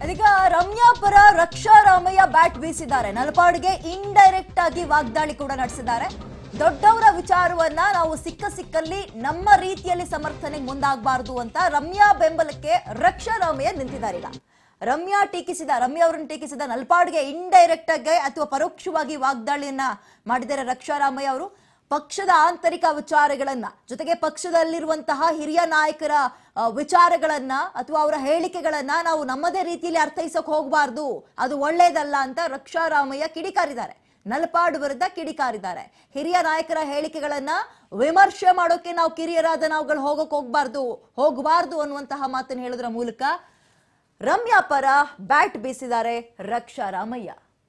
ಇದೀಗ ರಮ್ಯಾ ಪರ ರಕ್ಷಾ ರಾಮಯ್ಯ ಬ್ಯಾಟ್ ಬೀಸಿದ್ದಾರೆ ನಲಪಾಡ್ಗೆ ಇಂಡೈರೆಕ್ಟ್ ಆಗಿ ವಾಗ್ದಾಳಿ ಕೂಡ ನಡೆಸಿದ್ದಾರೆ ದೊಡ್ಡವರ ವಿಚಾರವನ್ನ ನಾವು ಸಿಕ್ಕ ಸಿಕ್ಕಲ್ಲಿ ನಮ್ಮ ರೀತಿಯಲ್ಲಿ ಸಮರ್ಥನೆಗೆ ಮುಂದಾಗಬಾರದು ಅಂತ ರಮ್ಯಾ ಬೆಂಬಲಕ್ಕೆ ರಕ್ಷಾ ರಾಮಯ್ಯ ನಿಂತಿದ್ದಾರೆ ಈಗ ರಮ್ಯಾ ಟೀಕಿಸಿದ ರಮ್ಯಾ ಅವರನ್ನು ಟೀಕಿಸಿದ ನಲ್ಪಾಡ್ಗೆ ಇಂಡೈರೆಕ್ಟ್ ಆಗಿ ಅಥವಾ ಪರೋಕ್ಷವಾಗಿ ವಾಗ್ದಾಳಿಯನ್ನ ಮಾಡಿದ್ದಾರೆ ರಕ್ಷಾ ರಾಮಯ್ಯ ಅವರು ಪಕ್ಷದ ಆಂತರಿಕ ವಿಚಾರಗಳನ್ನ ಜೊತೆಗೆ ಪಕ್ಷದಲ್ಲಿರುವಂತಹ ಹಿರಿಯ ನಾಯಕರ ಆ, ವಿಚಾರಗಳನ್ನ ಅಥವಾ ಅವರ ಹೇಳಿಕೆಗಳನ್ನ ನಾವು ನಮ್ಮದೇ ರೀತಿಯಲ್ಲಿ ಅರ್ಥೈಸಕ್ ಹೋಗಬಾರ್ದು ಅದು ಒಳ್ಳೇದಲ್ಲ ಅಂತ ರಕ್ಷಾ ರಾಮಯ್ಯ ಕಿಡಿಕಾರಿದ್ದಾರೆ ನಲ್ಪಾಡ್ ವಿರುದ್ಧ ಕಿಡಿಕಾರಿದ್ದಾರೆ ಹಿರಿಯ ನಾಯಕರ ಹೇಳಿಕೆಗಳನ್ನ ವಿಮರ್ಶೆ ಮಾಡೋಕೆ ನಾವು ಕಿರಿಯರಾದ ನಾವುಗಳು ಹೋಗಕ್ ಹೋಗ್ಬಾರ್ದು ಹೋಗಬಾರ್ದು ಅನ್ನುವಂತಹ ಮಾತನ್ನು ಹೇಳೋದ್ರ ಮೂಲಕ ರಮ್ಯಾ ಪರ ಬ್ಯಾಟ್ ಬೀಸಿದ್ದಾರೆ ರಕ್ಷಾ ರಾಮಯ್ಯ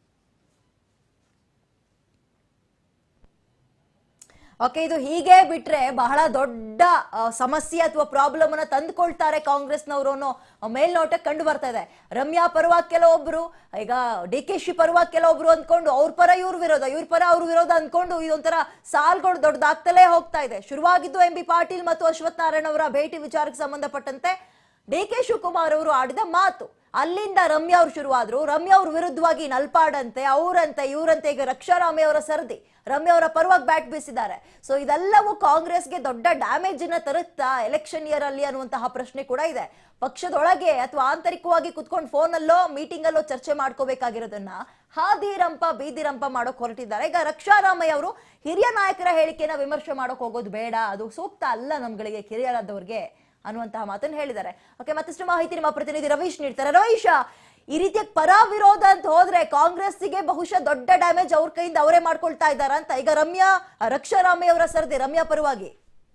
ಓಕೆ ಇದು ಹೀಗೆ ಬಿಟ್ರೆ ಬಹಳ ದೊಡ್ಡ ಆ, ಸಮಸ್ಯೆ ಅಥವಾ ಪ್ರಾಬ್ಲಮ್ ಅನ್ನ ತಂದುಕೊಳ್ತಾರೆ ಕಾಂಗ್ರೆಸ್ನವರು ಅನ್ನೋ ಮೇಲ್ನೋಟಕ್ಕೆ ಕಂಡು ಬರ್ತಾ ಇದೆ ರಮ್ಯಾ ಪರವಾಗಿ ಕೆಲವೊಬ್ರು ಈಗ ಡಿ ಕೆ ಶಿ ಪರವಾಗಿ ಕೆಲವೊಬ್ರು ಅಂದ್ಕೊಂಡು ಅವ್ರ ಪರ ಇವ್ರ ವಿರೋಧ ಇವ್ರ ಪರ ಅವ್ರ ವಿರೋಧ ಅಂದ್ಕೊಂಡು ಇದೊಂಥರ ಸಾಲ್ಗಳು ದೊಡ್ಡದಾಗ್ತಲೇ ಹೋಗ್ತಾ ಇದೆ ಶುರುವಾಗಿದ್ದು ಎಂ ಬಿ ಪಾಟೀಲ್ ಮತ್ತು ಅಶ್ವಥ್ ನಾರಾಯಣ ಅವರ ಭೇಟಿ ವಿಚಾರಕ್ಕೆ ಸಂಬಂಧಪಟ್ಟಂತೆ ಡಿ ಕೆ ಶಿವಕುಮಾರ್ ಅವರು ಆಡಿದ ಮಾತು ಅಲ್ಲಿಂದ ರಮ್ಯಾ ಅವ್ರು ಶುರುವಾದ್ರು ರಮ್ಯಾ ಅವ್ರ ವಿರುದ್ಧವಾಗಿ ನಲ್ಪಾಡಂತೆ ಅವರಂತೆ ಇವರಂತೆ ಈಗ ರಕ್ಷಾರಾಮಯ್ಯ ಅವರ ಸರದಿ ರಮ್ಯಾ ಅವರ ಪರವಾಗಿ ಬ್ಯಾಟ್ ಬೀಸಿದ್ದಾರೆ ಸೊ ಇದೆಲ್ಲವೂ ಕಾಂಗ್ರೆಸ್ಗೆ ದೊಡ್ಡ ಡ್ಯಾಮೇಜ್ ನ ತರುತ್ತಾ ಎಲೆಕ್ಷನ್ ಇಯರ್ ಅಲ್ಲಿ ಅನ್ನುವಂತಹ ಪ್ರಶ್ನೆ ಕೂಡ ಇದೆ ಪಕ್ಷದೊಳಗೆ ಅಥವಾ ಆಂತರಿಕವಾಗಿ ಕುತ್ಕೊಂಡು ಫೋನಲ್ಲೋ ಮೀಟಿಂಗ್ ಅಲ್ಲೋ ಚರ್ಚೆ ಮಾಡ್ಕೋಬೇಕಾಗಿರೋದನ್ನ ಹಾದಿರಂಪ ಬೀದಿರಂಪ ಮಾಡೋಕ್ ಹೊರಟಿದ್ದಾರೆ ಈಗ ರಕ್ಷಾರಾಮಯ್ಯ ಅವರು ಹಿರಿಯ ನಾಯಕರ ಹೇಳಿಕೆನ ವಿಮರ್ಶೆ ಮಾಡೋಕ್ ಹೋಗೋದು ಬೇಡ ಅದು ಸೂಕ್ತ ಅಲ್ಲ ನಮ್ಗಳಿಗೆ ಕಿರಿಯರಾದವ್ರಿಗೆ ಅನ್ನುವಂತಹ ಮಾತನ್ನು ಹೇಳಿದ್ದಾರೆ ಓಕೆ ಮತ್ತಷ್ಟು ಮಾಹಿತಿ ನಿಮ್ಮ ಪ್ರತಿನಿಧಿ ರವೀಶ್ ನೀಡ್ತಾರೆ ರವೀಶ ಈ ರೀತಿಯ ಪರ ವಿರೋಧ ಅಂತ ಹೋದ್ರೆ ಕಾಂಗ್ರೆಸ್ಸಿಗೆ ಬಹುಶಃ ದೊಡ್ಡ ಡ್ಯಾಮೇಜ್ ಅವ್ರ ಕೈಯಿಂದ ಅವರೇ ಮಾಡ್ಕೊಳ್ತಾ ಇದ್ದಾರ ಅಂತ ಈಗ ರಮ್ಯಾ ರಕ್ಷಾರಾಮಯ್ಯ ಅವರ ಸರದಿ ರಮ್ಯಾ ಪರವಾಗಿ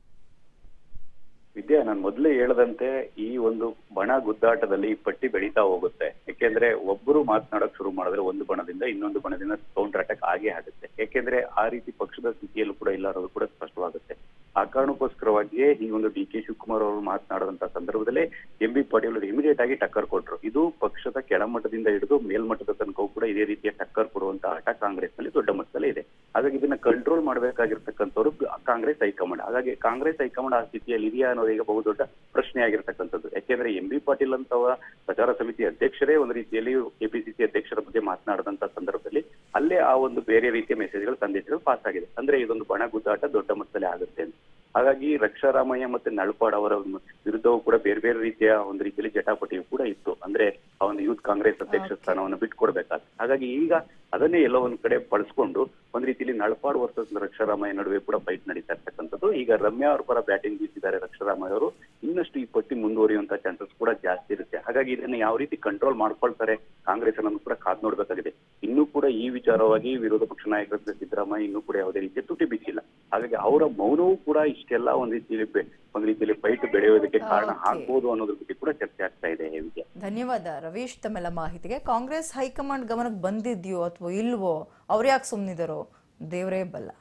ವಿದ್ಯಾ ನಾನು ಮೊದಲೇ ಹೇಳದಂತೆ ಈ ಒಂದು ಬಣ ಗುದ್ದಾಟದಲ್ಲಿ ಈ ಪಟ್ಟಿ ಬೆಳೀತಾ ಹೋಗುತ್ತೆ ಯಾಕೆಂದ್ರೆ ಒಬ್ಬರು ಮಾತನಾಡಕ್ ಶುರು ಮಾಡಿದ್ರೆ ಒಂದು ಬಣದಿಂದ ಇನ್ನೊಂದು ಬಣದಿಂದ ಕೌಂಟರ್ ಅಟ್ಯಾಕ್ ಆಗೇ ಆಗುತ್ತೆ ಯಾಕೆಂದ್ರೆ ಆ ರೀತಿ ಪಕ್ಷದ ಸ್ಥಿತಿಯಲ್ಲೂ ಕೂಡ ಇಲ್ಲ ಅನ್ನೋದು ಕೂಡ ಸ್ಪಷ್ಟವಾಗುತ್ತೆ ಆ ಕಾರಣಕ್ಕೋಸ್ಕರವಾಗಿಯೇ ಈ ಒಂದು ಡಿ ಕೆ ಶಿವಕುಮಾರ್ ಅವರು ಮಾತನಾಡಿದಂತ ಸಂದರ್ಭದಲ್ಲೇ ಎಂ ಬಿ ಪಾಟೀಲ್ ಅವರು ಇಮಿಡಿಯೇಟ್ ಆಗಿ ಟಕ್ಕರ್ ಕೊಟ್ರು ಇದು ಪಕ್ಷದ ಕೆಳಮಟ್ಟದಿಂದ ಹಿಡಿದು ಮೇಲ್ಮಟ್ಟದ ತನಕ ಕೂಡ ಇದೇ ರೀತಿಯ ಟಕ್ಕರ್ ಕೊಡುವಂತ ಆಟ ಕಾಂಗ್ರೆಸ್ ನಲ್ಲಿ ದೊಡ್ಡ ಮಟ್ಟದಲ್ಲಿ ಇದೆ ಹಾಗಾಗಿ ಇದನ್ನ ಕಂಟ್ರೋಲ್ ಮಾಡಬೇಕಾಗಿರ್ತಕ್ಕಂಥವ್ರು ಕಾಂಗ್ರೆಸ್ ಹೈಕಮಾಂಡ್ ಹಾಗಾಗಿ ಕಾಂಗ್ರೆಸ್ ಹೈಕಮಾಂಡ್ ಆ ಸ್ಥಿತಿಯಲ್ಲಿ ಇದೆಯಾ ಅನ್ನೋದು ಈಗ ಬಹುದೊಡ್ಡ ಪ್ರಶ್ನೆ ಆಗಿರ್ತಕ್ಕಂಥದ್ದು ಯಾಕೆಂದ್ರೆ ಎಂ ಬಿ ಪಾಟೀಲ್ ಅಂತವ ಪ್ರಚಾರ ಸಮಿತಿ ಅಧ್ಯಕ್ಷರೇ ಒಂದು ರೀತಿಯಲ್ಲಿ ಕೆಪಿಸಿಸಿ ಅಧ್ಯಕ್ಷರ ಬಗ್ಗೆ ಮಾತನಾಡಿದಂತ ಸಂದರ್ಭದಲ್ಲಿ ಅಲ್ಲೇ ಆ ಒಂದು ಬೇರೆ ರೀತಿಯ ಮೆಸೇಜ್ಗಳು ಸಂದೇಶಗಳು ಪಾಸ್ ಆಗಿದೆ ಅಂದ್ರೆ ಇದೊಂದು ಬಣ ಗುದ್ದಾಟ ದೊಡ್ಡ ಮಟ್ಟದಲ್ಲಿ ಆಗುತ್ತೆ ಅಂತ ಹಾಗಾಗಿ ರಕ್ಷಾರಾಮಯ್ಯ ಮತ್ತೆ ನಳಪಾಡ್ ಅವರ ವಿರುದ್ಧವೂ ಕೂಡ ಬೇರೆ ಬೇರೆ ರೀತಿಯ ಒಂದು ರೀತಿಯಲ್ಲಿ ಜಟಾಪಟಿಯು ಕೂಡ ಇತ್ತು ಅಂದ್ರೆ ಆ ಒಂದು ಯೂತ್ ಕಾಂಗ್ರೆಸ್ ಅಧ್ಯಕ್ಷ ಸ್ಥಾನವನ್ನು ಬಿಟ್ಕೊಡ್ಬೇಕಾಗ್ತದೆ ಹಾಗಾಗಿ ಈಗ ಅದನ್ನೇ ಎಲ್ಲೋ ಒಂದ್ ಕಡೆ ಬಳಸ್ಕೊಂಡು ಒಂದ್ ರೀತಿಯಲ್ಲಿ ನಳಪಾಡ್ ವರ್ಸಸ್ ರಕ್ಷಾರಾಮಯ್ಯ ನಡುವೆ ಕೂಡ ಫೈಟ್ ನಡೀತಾ ಇರ್ತಕ್ಕಂಥದ್ದು ಈಗ ರಮ್ಯಾ ಅವ್ರ ಪರ ಬ್ಯಾಟಿಂಗ್ ಬೀಸಿದ್ದಾರೆ ರಕ್ಷಾರಾಮಯ್ಯ ಅವರು ಇನ್ನಷ್ಟು ಈ ಪಟ್ಟಿ ಮುಂದುವರಿಯುವಂತ ಚಾನ್ಸಸ್ ಕೂಡ ಜಾಸ್ತಿ ಇರುತ್ತೆ ಹಾಗಾಗಿ ಇದನ್ನ ಯಾವ ರೀತಿ ಕಂಟ್ರೋಲ್ ಮಾಡ್ಕೊಳ್ತಾರೆ ಕಾಂಗ್ರೆಸ್ ಅನ್ನೋದು ಕೂಡ ಕಾದ್ ನೋಡ್ಬೇಕಾಗಿದೆ ಇನ್ನೂ ಕೂಡ ಈ ವಿಚಾರವಾಗಿ ವಿರೋಧ ಪಕ್ಷ ನಾಯಕರಾದ ಸಿದ್ದರಾಮಯ್ಯ ಇನ್ನೂ ಕೂಡ ಯಾವುದೇ ರೀತಿಯ ತುಟಿ ಬಿಚ್ಚಿಲ್ಲ ಹಾಗಾಗಿ ಅವರ ಮೌನವೂ ಕೂಡ ಇಷ್ಟೆಲ್ಲ ಒಂದ್ ರೀತಿಯಲ್ಲಿ ಬೆ- ಒಂದ್ ರೀತಿಯಲ್ಲಿ ಫೈಟ್ ಬೆಳೆಯೋದಕ್ಕೆ ಕಾರಣ Okay. ಆಗ್ಬೋದು ಅನ್ನೋದ್ರ ಬಗ್ಗೆ ಕೂಡ ಚರ್ಚೆ ಆಗ್ತಾ ಇದೆ ವಿದ್ಯಾ ಧನ್ಯವಾದ ರವೀಶ್ ತಮ್ಮೆಲ್ಲ ಮಾಹಿತಿಗೆ ಕಾಂಗ್ರೆಸ್ ಹೈಕಮಾಂಡ್ ಗಮನಕ್ಕೆ ಬಂದಿದ್ಯೋ ಅಥವಾ ಇಲ್ವೋ ಅವ್ರು ಯಾಕೆ ಸುಮ್ಮನಿದಾರೋ ದೇವರೇ ಬಲ್ಲ